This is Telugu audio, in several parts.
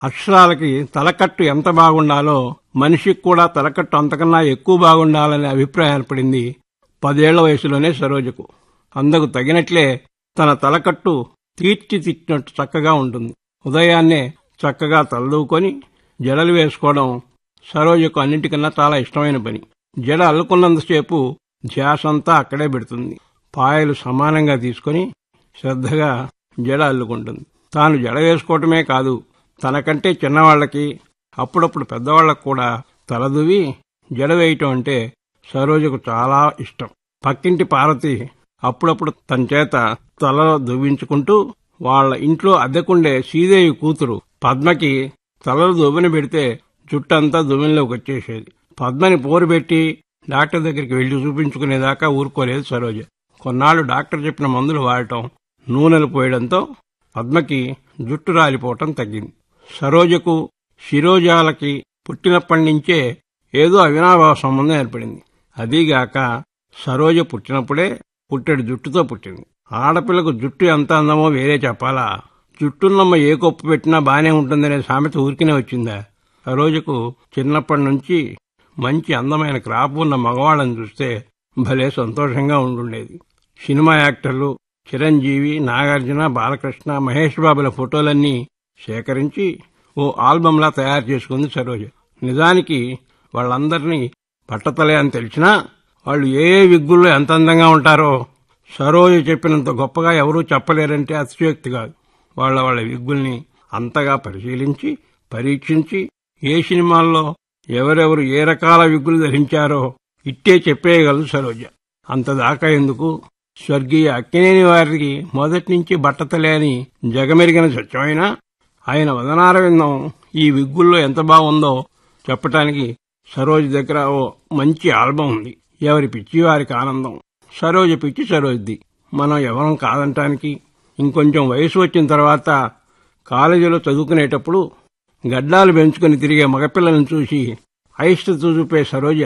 అక్షరాలకి తలకట్టు ఎంత బాగుండాలో మనిషికి కూడా తలకట్టు అంతకన్నా ఎక్కువ బాగుండాలనే అభిప్రాయం ఏర్పడింది పదేళ్ల వయసులోనే సరోజకు అందుకు తగినట్లే తన తలకట్టు తీర్చిదిద్దినట్టు చక్కగా ఉంటుంది ఉదయాన్నే చక్కగా తలదూకొని జడలు వేసుకోవడం సరోజకు అన్నింటికన్నా చాలా ఇష్టమైన పని జడ అల్లుకున్నంతసేపు ధ్యాసంతా అక్కడే పెడుతుంది పాయలు సమానంగా తీసుకొని శ్రద్ధగా జడ అల్లుకుంటుంది తాను జడ వేసుకోవటమే కాదు తనకంటే చిన్నవాళ్లకి అప్పుడప్పుడు పెద్దవాళ్లకు కూడా తలదువి జడ వేయటం అంటే సరోజకు చాలా ఇష్టం పక్కింటి పార్వతి అప్పుడప్పుడు తన చేత తలలో దువ్వించుకుంటూ వాళ్ళ ఇంట్లో అద్దెకుండే శ్రీదేవి కూతురు పద్మకి తలలో దువ్వెన పెడితే జుట్టంతా దువ్వెనలోకి వచ్చేసేది పద్మని పోరు పెట్టి డాక్టర్ దగ్గరికి వెళ్లి చూపించుకునేదాకా ఊరుకోలేదు సరోజ కొన్నాళ్లు డాక్టర్ చెప్పిన మందులు వాడటం నూనెలు పోయడంతో పద్మకి జుట్టు రాలిపోవటం తగ్గింది సరోజకు శిరోజాలకి పుట్టినప్పటి నుంచే ఏదో అవినాభావ సంబంధం ఏర్పడింది అదీగాక సరోజ పుట్టినప్పుడే పుట్టెడు జుట్టుతో పుట్టింది ఆడపిల్లకు జుట్టు ఎంత అందమో వేరే చెప్పాలా జుట్టున్నమ్మ ఏ కొప్పు పెట్టినా బానే ఉంటుందనే సామెత ఊరికినే వచ్చిందా సరోజకు చిన్నప్పటి నుంచి మంచి అందమైన క్రాపు ఉన్న మగవాళ్ళని చూస్తే భలే సంతోషంగా ఉండుండేది సినిమా యాక్టర్లు చిరంజీవి నాగార్జున బాలకృష్ణ మహేష్ బాబుల ఫోటోలన్నీ సేకరించి ఓ ఆల్బంలా తయారు చేసుకుంది సరోజ నిజానికి వాళ్ళందరినీ పట్టతలే అని తెలిసినా వాళ్ళు ఏ ఏ విగ్గుల్లో ఎంత అందంగా ఉంటారో సరోజ చెప్పినంత గొప్పగా ఎవరూ చెప్పలేరంటే అతిశయోక్తి కాదు వాళ్ళ వాళ్ళ విగ్గుల్ని అంతగా పరిశీలించి పరీక్షించి ఏ సినిమాల్లో ఎవరెవరు ఏ రకాల విగ్గులు ధరించారో ఇట్టే చెప్పేయగలదు సరోజ అంతదాకా ఎందుకు స్వర్గీయ అక్కినేని వారికి మొదటి నుంచి బట్టతలే అని జగమెరిగిన సత్యమైనా ఆయన వదనారవిందం ఈ విగ్గుల్లో ఎంత బాగుందో చెప్పటానికి సరోజ్ దగ్గర ఓ మంచి ఆల్బం ఉంది ఎవరి పిచ్చి వారికి ఆనందం సరోజ పిచ్చి సరోజ్ది మనం ఎవరం కాదంటానికి ఇంకొంచెం వయసు వచ్చిన తర్వాత కాలేజీలో చదువుకునేటప్పుడు గడ్డాలు పెంచుకుని తిరిగే మగపిల్లలను చూసి అయిష్టత చూపే సరోజ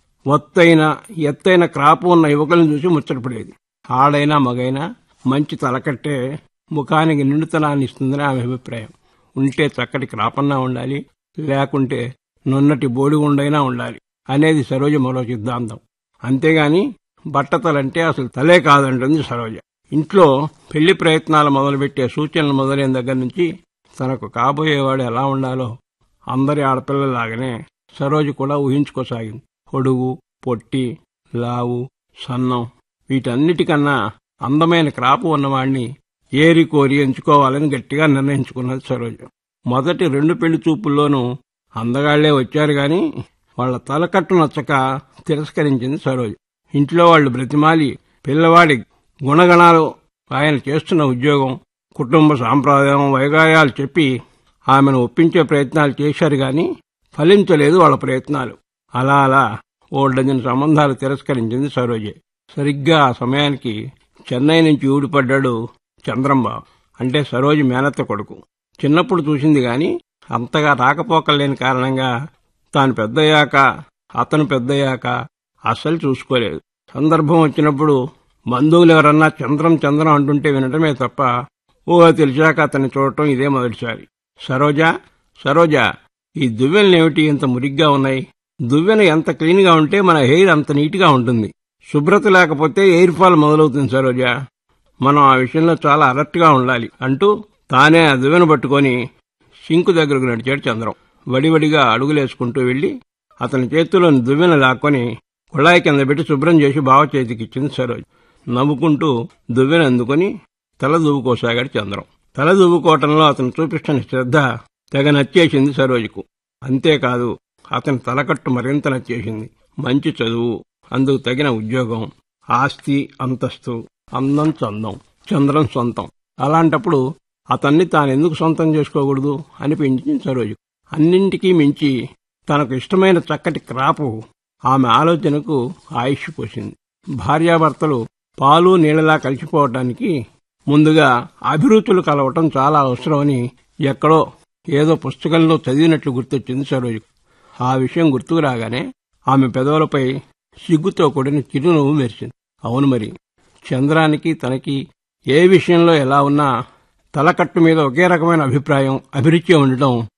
ఒత్తైన ఎత్తైన క్రాపు ఉన్న యువకులను చూసి ముచ్చటపడేది ఆడైనా మగైనా మంచి తలకట్టే ముఖానికి నిండుతనాన్ని ఇస్తుందని ఆమె అభిప్రాయం ఉంటే చక్కటి క్రాపన్నా ఉండాలి లేకుంటే నున్నటి బోడిగుండైనా ఉండాలి అనేది సరోజ మరో సిద్ధాంతం అంతేగాని బట్టతలంటే అసలు తలే కాదంటుంది సరోజ ఇంట్లో పెళ్లి ప్రయత్నాలు మొదలుపెట్టే సూచనలు మొదలైన దగ్గర నుంచి తనకు కాబోయేవాడు ఎలా ఉండాలో అందరి ఆడపిల్లలాగానే సరోజ కూడా ఊహించుకోసాగింది పొడుగు పొట్టి లావు సన్నం వీటన్నిటికన్నా అందమైన క్రాపు ఉన్నవాణ్ణి ఏరి కోరి ఎంచుకోవాలని గట్టిగా నిర్ణయించుకున్నది సరోజ మొదటి రెండు పెళ్లి చూపుల్లోనూ అందగాళ్లే వచ్చారు గాని వాళ్ల తలకట్టు నచ్చక తిరస్కరించింది సరోజ ఇంట్లో వాళ్లు బ్రతిమాలి పిల్లవాడి గుణగణాలు ఆయన చేస్తున్న ఉద్యోగం కుటుంబ సాంప్రదాయం వైగాయాలు చెప్పి ఆమెను ఒప్పించే ప్రయత్నాలు చేశారు గాని ఫలించలేదు వాళ్ళ ప్రయత్నాలు అలా అలా ఓ డజన్ సంబంధాలు తిరస్కరించింది సరోజే సరిగ్గా ఆ సమయానికి చెన్నై నుంచి ఊడిపడ్డాడు చంద్రంబాబు అంటే సరోజి మేనత్త కొడుకు చిన్నప్పుడు చూసింది గాని అంతగా రాకపోకలేని కారణంగా తాను పెద్దయ్యాక అతను పెద్దయ్యాక అస్సలు చూసుకోలేదు సందర్భం వచ్చినప్పుడు బంధువులు ఎవరన్నా చంద్రం చంద్రం అంటుంటే వినటమే తప్ప ఊహ తెలిసాక అతన్ని చూడటం ఇదే మొదటిసారి సరోజా సరోజా ఈ దువ్వెనలేమిటి ఇంత మురిగ్గా ఉన్నాయి దువ్వెన ఎంత క్లీన్ గా ఉంటే మన హెయిర్ అంత నీట్ గా ఉంటుంది శుభ్రత లేకపోతే ఎయిర్ ఫాల్ మొదలవుతుంది సరోజా మనం ఆ విషయంలో చాలా అలర్ట్ గా ఉండాలి అంటూ తానే ఆ దువ్వెన పట్టుకొని సింకు దగ్గరకు నడిచాడు చంద్రం వడివడిగా అడుగులేసుకుంటూ వెళ్లి అతని చేతిలోని దువ్వెన లాక్కొని కుళాయి కింద పెట్టి శుభ్రం చేసి బావ చేతికిచ్చింది సరోజ్ నవ్వుకుంటూ దువ్వెన అందుకొని తల దువ్వుకోసాగాడు చంద్రం తల దువ్వుకోవటంలో అతను చూపిస్తున్న శ్రద్ధ తెగ నచ్చేసింది సరోజకు అంతేకాదు అతని తలకట్టు మరింత నచ్చేసింది మంచి చదువు అందుకు తగిన ఉద్యోగం ఆస్తి అంతస్తు అందం చందం చంద్రం సొంతం అలాంటప్పుడు అతన్ని తానెందుకు సొంతం చేసుకోకూడదు అనిపించింది సరోజు అన్నింటికీ మించి తనకు ఇష్టమైన చక్కటి క్రాపు ఆమె ఆలోచనకు ఆయుష్ పోసింది భార్యాభర్తలు పాలు నీళ్ళలా కలిసిపోవటానికి ముందుగా అభిరుచులు కలవటం చాలా అవసరమని ఎక్కడో ఏదో పుస్తకంలో చదివినట్లు గుర్తొచ్చింది సరోజుకు ఆ విషయం గుర్తుకు రాగానే ఆమె పెదవులపై సిగ్గుతో కూడిన చిరునవ్వు మెరిసింది అవును మరి చంద్రానికి తనకి ఏ విషయంలో ఎలా ఉన్నా తలకట్టు మీద ఒకే రకమైన అభిప్రాయం అభిరుచి ఉండటం